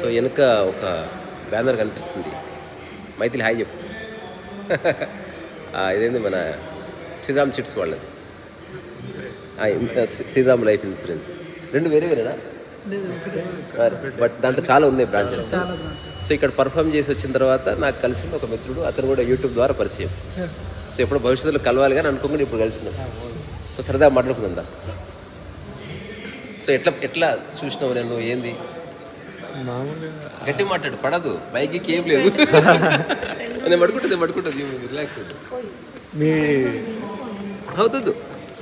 వెనుక ఒక బ్యానర్ కనిపిస్తుంది మైథిలి హాయ్ చెప్పు ఆ, ఇదేంది మన శ్రీరామ్ చిట్స్ వాళ్ళది ఆ, ఇంత శ్రీ- శ్రీరామ్ లైఫ్ ఇన్సూరెన్స్ రెండు వేరే వేరేనా బట్ దాంట్లో చాలా ఉన్నాయి బ్రాంచెస్ సో ఇక్కడ పర్ఫామ్ చేసి వచ్చిన తర్వాత నాకు కలిసిన ఒక మిత్రుడు అతను కూడా యూట్యూబ్ ద్వారా పరిచయం సో ఎప్పుడు భవిష్యత్తులో కలవాలి కానీ అనుకోకుండా ఇప్పుడు కలిసినాం సో సరదా మాట్లాడుకుందా సో ఎట్లా ఎట్లా చూసినావు నేను ఏంది మామూలుగా గట్టి మాట్లాడు పడదు బైక్కి ఏం లేదు నేను పడుకుంటుంది పడుకుంటుంది రిలాక్స్ మీ అవుతుంది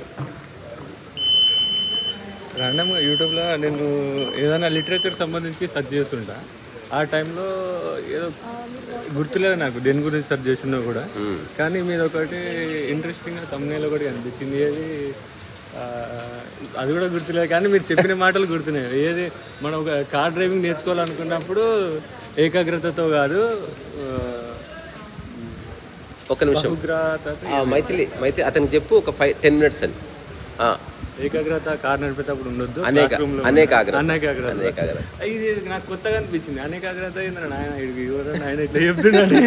ర్యాండమ్గా యూట్యూబ్లో నేను ఏదైనా లిటరేచర్ సంబంధించి సెర్చ్ చేస్తుంటా ఆ టైంలో ఏదో గుర్తులేదు నాకు దేని గురించి సెర్చ్ చేసినా కూడా కానీ మీద ఒకటి ఇంట్రెస్టింగ్గా తమ్నేల్ ఒకటి కనిపించింది ఏది ఆ, అది కూడా గుర్తులేదు కానీ మీరు చెప్పిన మాటలు గుర్తున్నాయి ఏది మనం ఒక కార్ డ్రైవింగ్ నేర్చుకోవాలనుకున్నప్పుడు ఏకాగ్రతతో కాదు ఒక్క నిమిషం బహుగ్రత ఆ, మైథిలి మైథిలి అతనికి చెప్పు ఒక ఫైవ్ టెన్ మినిట్స్ అని ఆ, ఏకాగ్రత కార్ నడిపేటప్పుడు ఉండొద్దు అనేక classroom లో అనేకాగ్రత అనేకాగ్రత అనేకాగ్రత ఇది నాకు కొత్తగా అనిపించింది అనేకాగ్రత ఏంద్రా నాయన ఇడికి ఎవరో నాయన ఇట్లా చెప్తున్నాడు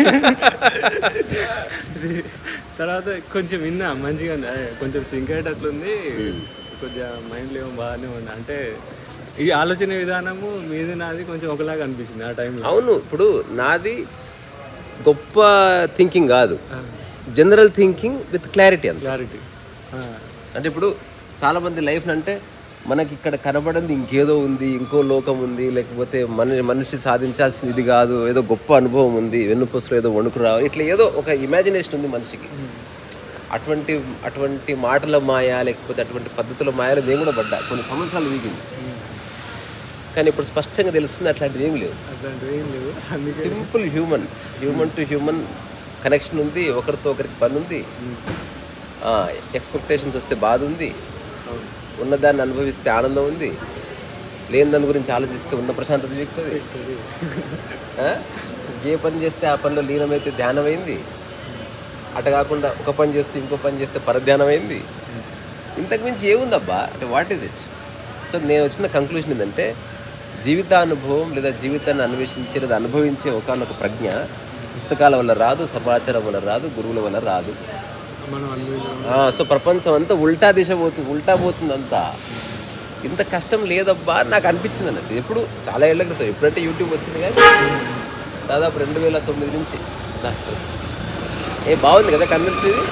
తర్వాత కొంచెం విన్నా మంచిగా ఉంది అదే కొంచెం సింక్ అయ్యేటట్లుంది కొంచెం మైండ్లో ఏమో బాగానే ఉంది అంటే ఈ ఆలోచన విధానము మీది నాది కొంచెం ఒకలాగా అనిపించింది ఆ టైంలో అవును ఇప్పుడు నాది గొప్ప థింకింగ్ కాదు జనరల్ థింకింగ్ విత్ క్లారిటీ అంత క్లారిటీ అంటే ఇప్పుడు చాలా మంది లైఫ్ అంటే మనకి ఇక్కడ కనబడింది ఇంకేదో ఉంది ఇంకో లోకం ఉంది లేకపోతే మన మనిషి సాధించాల్సింది ఇది కాదు ఏదో గొప్ప అనుభవం ఉంది వెన్నుపూసలో ఏదో వణుకు రావాలి ఇట్లా ఏదో ఒక ఇమాజినేషన్ ఉంది మనిషికి అటువంటి అటువంటి మాటల మాయ లేకపోతే అటువంటి పద్ధతుల మాయలు నేను కూడా పడ్డా కొన్ని సంవత్సరాలు వీగింది కానీ ఇప్పుడు స్పష్టంగా తెలుస్తుంది అట్లాంటివి ఏమి లేవు అట్లాంటివి ఏం లేవు అందుకే simple human human to human connection ఉంది ఒకరితో ఒకరికి పని ఉంది ఎక్స్పెక్టేషన్స్ వస్తే బాధ ఉంది ఉన్నదాన్ని అనుభవిస్తే ఆనందం ఉంది లేని దాని గురించి ఆలోచిస్తే ఉన్న ప్రశాంతత వీక్తుంది ఆ? ఏ పని చేస్తే ఆ పనిలో లీనమైతే ధ్యానమైంది అట కాకుండా ఒక పని చేస్తే ఇంకో పని చేస్తే పరధ్యానమైంది ఇంతకు మించి ఏముందబ్బా అంటే వాట్ ఈజ్ ఇట్ సో నేను వచ్చిన కంక్లూషన్ ఏంటంటే జీవితానుభవం లేదా జీవితాన్ని అన్వేషించే లేదా అనుభవించే ఒకనొక ప్రజ్ఞ పుస్తకాల వల్ల రాదు సమాచారం వల్ల రాదు గురువుల వల్ల రాదు మనం అందులో ఆ, సో ప్రపంచం అంతా ఉల్టా దిశ పోతుంది ఉల్టా పోతుంది అంతా ఇంత కష్టం లేదబ్బా అని నాకు అనిపించింది అన్నట్టు ఎప్పుడు చాలా ఏళ్ళ క్రితం ఎప్పుడంటే యూట్యూబ్ వచ్చింది కానీ దాదాపు రెండు వేల తొమ్మిది నుంచి నాకు ఏ బాగుంది కదా కన్వెన్షన్ ఇది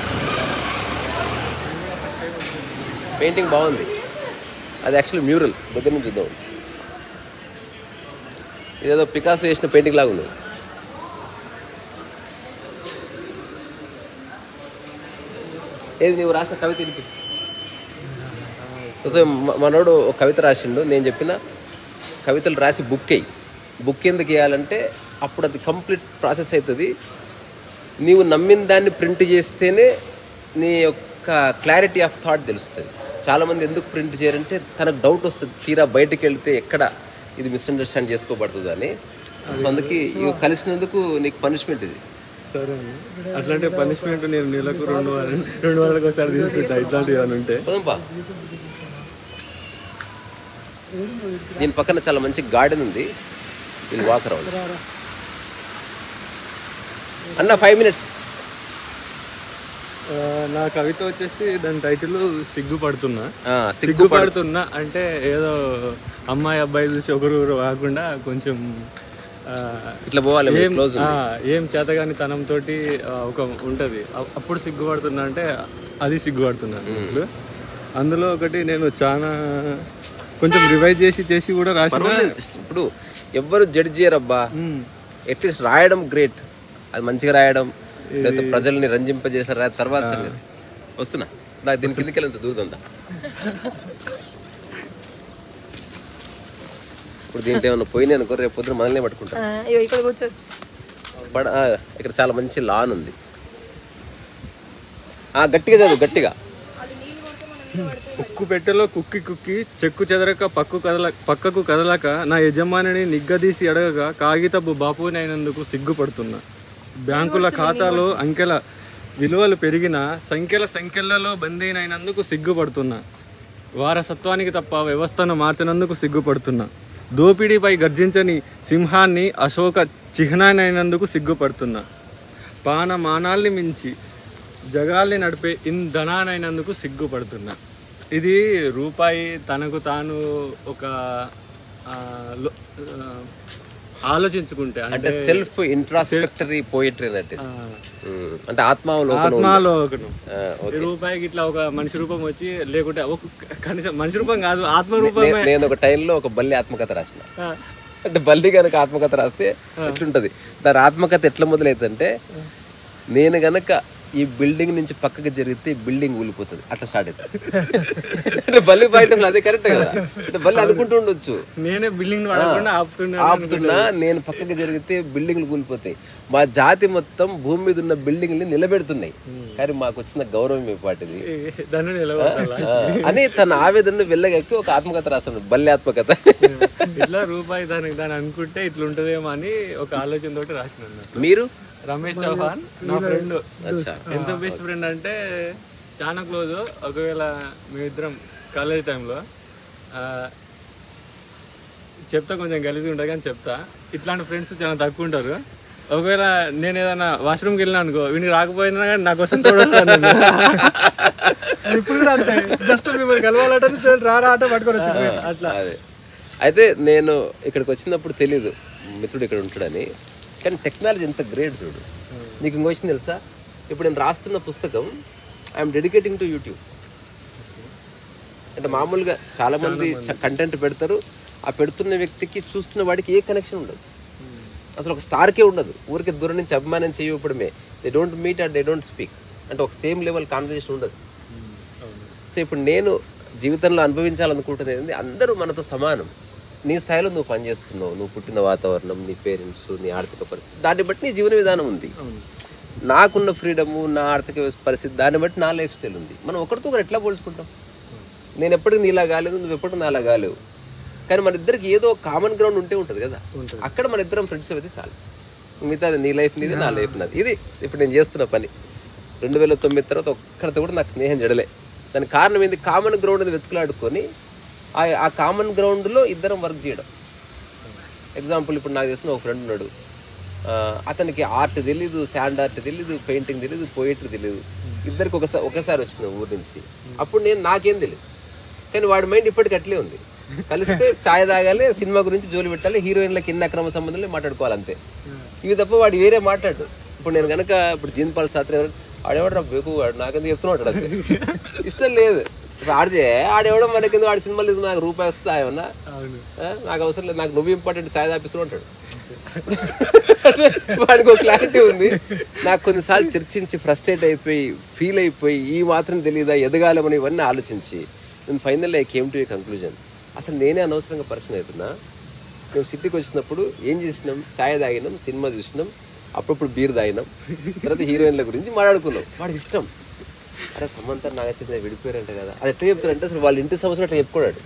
పెయింటింగ్ బాగుంది అది యాక్చువల్లీ మ్యూరల్ దగ్గర నుంచి చూద్దాం ఇదేదో పికాసో వేసిన పెయింటింగ్ లాగా ఉంది ఏది నీవు రాసిన కవిత వినిపి సో మ- మనోడు ఒక కవిత రాసిండు నేను చెప్పిన కవితలు రాసి బుక్ అయ్యి బుక్ ఎందుకు వేయాలంటే అప్పుడు అది కంప్లీట్ ప్రాసెస్ అవుతుంది నీవు నమ్మిన దాన్ని ప్రింట్ చేస్తేనే నీ యొక్క క్లారిటీ ఆఫ్ థాట్ తెలుస్తుంది చాలామంది ఎందుకు ప్రింట్ చేయరంటే తనకు డౌట్ వస్తుంది తీరా బయటికి వెళ్తే ఎక్కడ ఇది మిస్అండర్స్టాండ్ చేసుకోబడుతుంది అని సో అందుకే ఇవి కలిసినందుకు నీకు పనిష్మెంట్ ఇది సరే అన్న. అట్లాంటి పనిష్మెంట్ నేను నెలకు రెండు వారాలు రెండు వారాలకు ఒకసారి తీసుకుంటా ఇట్లాంటివి ఏమైనా ఉంటే పోదాంపా దీని పక్కన చాలా మంచి గార్డెన్ ఉంది వీళ్ళు వాక్ అరౌండ్ అన్న ఫైవ్ మినిట్స్ ఆ, నా కవిత వచ్చేసి దాని టైటిల్ సిగ్గుపడుతున్నా సిగ్గు సిగ్గుపడుతున్నా అంటే ఏదో అమ్మాయి అబ్బాయి చూసి ఒకరు కాకుండా కొంచెం ఆ, ఇట్లా పోవాలి ఏం క్లోజ్ ఆ, ఏం చేతగాని తనంతో ఒక ఉంటుంది అ- అప్పుడు సిగ్గుపడుతున్నా అంటే అది సిగ్గుపడుతున్నా ఇప్పుడు అందులో ఒకటి నేను చాలా కొంచెం రివైజ్ చేసి చేసి కూడా రాసిన పర్వాలేదు just ఇప్పుడు ఎవ్వరు జడ్జ్ చేయరబ్బా మ్, అట్లీస్ట్ రాయడం గ్రేట్ అది మంచిగా రాయడం లేకపోతే ప్రజల్ని రంజింపజేసారు రాయ తర్వాత సంగతి వస్తున్నా నాకు దీని కిందకి వెళ్ళంత దూరుతుందా ఇప్పుడు దీంట్లో ఏమన్నా పోయినాయి అనుకో రేపు పొద్దున మనల్ని పట్టుకుంటా ఆ, ఇగో ఇక్కడ కూర్చోవచ్చు పడ ఆ, ఇక్కడ చాలా మంచి లాన్ ఉంది ఆ, గట్టిగా చదువు గట్టిగా ఉక్కు పెట్టెలో కుక్కి కుక్కి చెక్కు చెదరక పక్కు కదల పక్కకు కదలక నా యజమానిని నిగ్గదీసి అడగగా కాగితపు బాపునైనందుకు సిగ్గుపడుతున్నా బ్యాంకుల ఖాతాలో అంకెల విలువలు పెరిగిన సంఖ్యల సంఖ్యలలో బందీనైనందుకు సిగ్గుపడుతున్నా వారసత్వానికి తప్ప వ్యవస్థను మార్చినందుకు సిగ్గుపడుతున్నా దోపిడీపై గర్జించని సింహాన్ని అశోక చిహ్నానైనందుకు సిగ్గుపడుతున్నా పాన మానాల్ని మించి జగాల్ని నడిపే ఇంధనానైనందుకు సిగ్గుపడుతున్నా ఇది రూపాయి తనకు తాను ఒక ఆ, లో- ఆ, ఆలోచించుకుంటే అంటే అంటే సెల్ఫ్ ఇంట్రాస్పెక్టరీ పోయిటరీ అన్నట్టు ఇది. ఆ, ఉమ్, అంటే ఆత్మావలోకనం ఉంది. ఆత్మాలోకనం ఆ, ఓకే. ఈ రూపాయికి ఇట్లా ఒక మనిషి రూపం వచ్చి లేకుంటే ఒక కనీసం మనిషి రూపం కాదు ఆత్మ నే- రూపమే నేను ఒక టైంలో ఒక బల్లి ఆత్మకథ రాసిన ఆ, అంటే బల్లి కనుక ఆత్మకథ రాస్తే ఎట్లుంటది దాని ఆత్మకథ ఎట్లా మొదలైతుందంటే నేను గనక ఈ బిల్డింగ్ నుంచి పక్కకి జరిగితే బిల్డింగ్ ఊలిపోతుంది అట్లా స్టార్ట్ అవుతుంది అంటే బల్లి బయట అదే కరెక్ట్ కదా అంటే బల్లి అనుకుంటూ ఉండొచ్చు నేనే బిల్డింగ్ పడకుండా ఆపుతున్నా ఆపుతున్నా నేను పక్కకి జరిగితే బిల్డింగ్లు కూలిపోతాయి మా జాతి మొత్తం భూమి మీద ఉన్న బిల్డింగ్ని నిలబెడుతున్నాయి కానీ మాకు వచ్చిన గౌరవం ఏ పాటిది దాన్ని నిలబడాల ఆ, అని తన ఆవేదనను వెళ్ళగక్కి ఒక ఆత్మకథ రాస్తాను బల్లి ఆత్మకథ ఇట్లా రూపాయి దానికి దాని అనుకుంటే ఇట్లా ఉంటదేమో అని ఒక ఆలోచన తోటి రాసిన అన్నట్టు. మీరు రమేష్ చౌహాన్ నా ఫ్రెండ్ అచ్చా ఎంత బెస్ట్ ఫ్రెండ్ అంటే చాలా క్లోజ్ ఒకవేళ మేమిద్దరం కాలేజ్ టైంలో చెప్తా కొంచెం గలీజ్గా ఉంటుంది కానీ చెప్తా ఇట్లాంటి ఫ్రెండ్స్ చాలా తక్కువ ఉంటారు ఒకవేళ నేను ఏదైనా వాష్రూమ్కి వెళ్ళినా అనుకో వీడికి రాకపోయినా కానీ నా కోసం తోడొస్తాను నేను. ఇప్పుడు కూడా అంతే జస్ట్ మిమ్మల్ని కలవాలంటే చల్ రా రా అంటే పట్టుకొని వచ్చి అట్లా అదే అయితే నేను ఇక్కడికి వచ్చినప్పుడు తెలీదు మిత్రుడు ఇక్కడ ఉంటాడని కానీ టెక్నాలజీ ఎంత గ్రేట్ చూడు నీకు ఇంకో విషయం తెలుసా ఇప్పుడు నేను రాస్తున్న పుస్తకం ఐఎమ్ డెడికేటింగ్ టు యూట్యూబ్ అంటే మామూలుగా చాలా మంది కంటెంట్ పెడతారు ఆ పెడుతున్న వ్యక్తికి చూస్తున్న వాడికి ఏ కనెక్షన్ ఉండదు అసలు ఒక స్టార్కే ఉండదు ఊరికే దూరం నుంచి అభిమానం చేయకపోవడమే they don't meet and they don't speak అంటే ఒక సేమ్ లెవెల్ కాన్వర్జేషన్ ఉండదు సో ఇప్పుడు నేను జీవితంలో అనుభవించాలనుకుంటున్నది ఏంది అందరూ మనతో సమానం నీ స్థాయిలో నువ్వు పనిచేస్తున్నావు నువ్వు పుట్టిన వాతావరణం నీ పేరెంట్స్ నీ ఆర్థిక పరిస్థితి దాన్ని బట్టి నీ జీవన విధానం ఉంది నాకున్న ఫ్రీడము నా ఆర్థిక పరిస్థితి దాన్ని బట్టి నా లైఫ్ స్టైల్ ఉంది మనం ఒకరితో ఒకరు ఎట్లా పోల్చుకుంటాం నేను ఎప్పటికీ నీలా కాలేదు నువ్వు ఎప్పటికీ నాలా కాలేవు కానీ మన ఇద్దరికి ఏదో కామన్ గ్రౌండ్ ఉంటే ఉంటుంది కదా అక్కడ మన ఇద్దరం ఫ్రెండ్స్ అయితే చాలు మిగతా నీ లైఫ్ నీది నా లైఫ్ నాది ఇది ఇప్పుడు నేను చేస్తున్న పని రెండు వేల తొమ్మిది తర్వాత ఒక్కరితో కూడా నాకు స్నేహం జడలే దానికి కారణం ఏంది కామన్ గ్రౌండ్ అని వెతుకులాడుకొని ఆ ఆ కామన్ గ్రౌండ్లో ఇద్దరం వర్క్ చేయడం ఎగ్జాంపుల్ ఇప్పుడు నాకు తెలిసిన ఒక ఫ్రెండ్ ఉన్నాడు ఆ, అతనికి ఆర్ట్ తెలీదు శాండ్ ఆర్ట్ తెలీదు పెయింటింగ్ తెలీదు పోయిటరీ తెలీదు ఇద్దరికి ఒకసారి ఒకసారి వచ్చిన ఊరి నుంచి అప్పుడు నేను నాకేం తెలియదు కానీ వాడి మైండ్ ఇప్పటికి అట్లే ఉంది కలిస్తే ఛాయ్ తాగాలి సినిమా గురించి జోలి పెట్టాలి హీరోయిన్లకి ఎన్ని అక్రమ సంబంధాలు మాట్లాడుకోవాలి అంతే ఇవి తప్ప వాడు వేరే మాట్లాడు ఇప్పుడు నేను కనుక ఇప్పుడు జీన్ పాల్ శాస్త్రి ఎవరు ఆడేవాడు బేకు వాడు నాకెందుకు చెప్తున్నాడు అంతే ఇష్టం లేదు ఇప్పుడు ఆడితే ఆడేవాడో మనకెందుకు ఆడి సినిమాలు లేదు నాకు రూపాయి వస్తుందా ఏమన్నా అవును ఆ, నాకు అవసరం లేదు నాకు నువ్వు ఇంపార్టెంట్ ఛాయ్ తాపిస్తూ ఉంటాడు అంటే వాడికి ఒక క్లారిటీ ఉంది నాకు కొన్నిసార్లు చర్చించి ఫ్రస్ట్రేట్ అయిపోయి ఫీల్ అయిపోయి ఈ మాత్రం తెలియదా ఎదగాలమని ఇవన్నీ ఆలోచించి నేను final I came to a conclusion అసలు నేనే అనవసరంగా పరిచయం అవుతున్నా మేము సిటీకి వచ్చినప్పుడు ఏం చేసినాం ఛాయ్ తాగినాం సినిమా చూసినాం అప్పుడప్పుడు బీర్ తాగినాం తర్వాత హీరోయిన్ల గురించి మాట్లాడుకున్నాం వాడికి ఇష్టం అరే సమంత నాగచంద్ర విడిపోయారంట కదా అది ఎట్లా చెప్తారంటే అసలు వాళ్ళ ఇంటి సమస్య అట్లా చెప్పుకోడాడు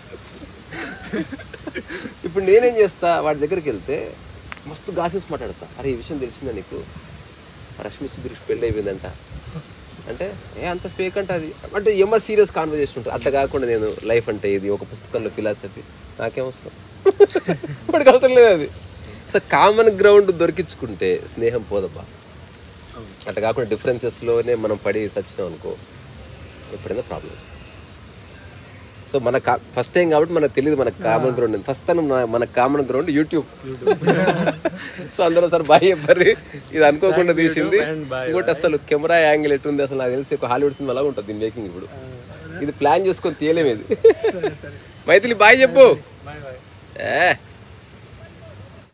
ఇప్పుడు నేనేం చేస్తా వాడి దగ్గరికి వెళ్తే మస్తు గాసిప్స్ మాట్లాడతా అరే ఈ విషయం తెలిసిందా నీకు రష్మి సుధీర్ పెళ్ళి అయిపోయిందంట అంటే ఏ అంత ఫేక్ అంటే అది అంటే ఏమో సీరియస్ కాన్వర్జేషన్ ఉంటుంది అట్లా కాకుండా నేను లైఫ్ అంటే ఇది ఒక పుస్తకంలో ఫిలాసఫీ నాకేం అవసరం వాడికి అవసరం లేదు అది సో కామన్ గ్రౌండ్ దొరికించుకుంటే స్నేహం పోదబ్బా అట్లా కాకుండా డిఫరెన్సెస్లోనే మనం పడి సచ్చినాం అనుకో ఎప్పుడైనా ప్రాబ్లం వస్తుంది సో మన ఫస్ట్ టైం కాబట్టి మనకు తెలియదు మనకు కామన్ గ్రౌండ్ ఫస్ట్ టైం మన కామన్ గ్రౌండ్ యూట్యూబ్ సో అందరూ సార్ బాయ్ చెప్పారు ఇది అనుకోకుండా తీసింది and bye, ఇంకోటి అసలు కెమెరా యాంగిల్ ఎట్టుంది అసలు నాకు తెలిసి ఒక హాలీవుడ్ సినిమా లాగా ఉంటుంది దీని మేకింగ్ ఇప్పుడు ఇది ప్లాన్ చేసుకొని తీయలేము ఇది మైథిలి బాయ్ చెప్పు బాయ్ బాయ్ ఏ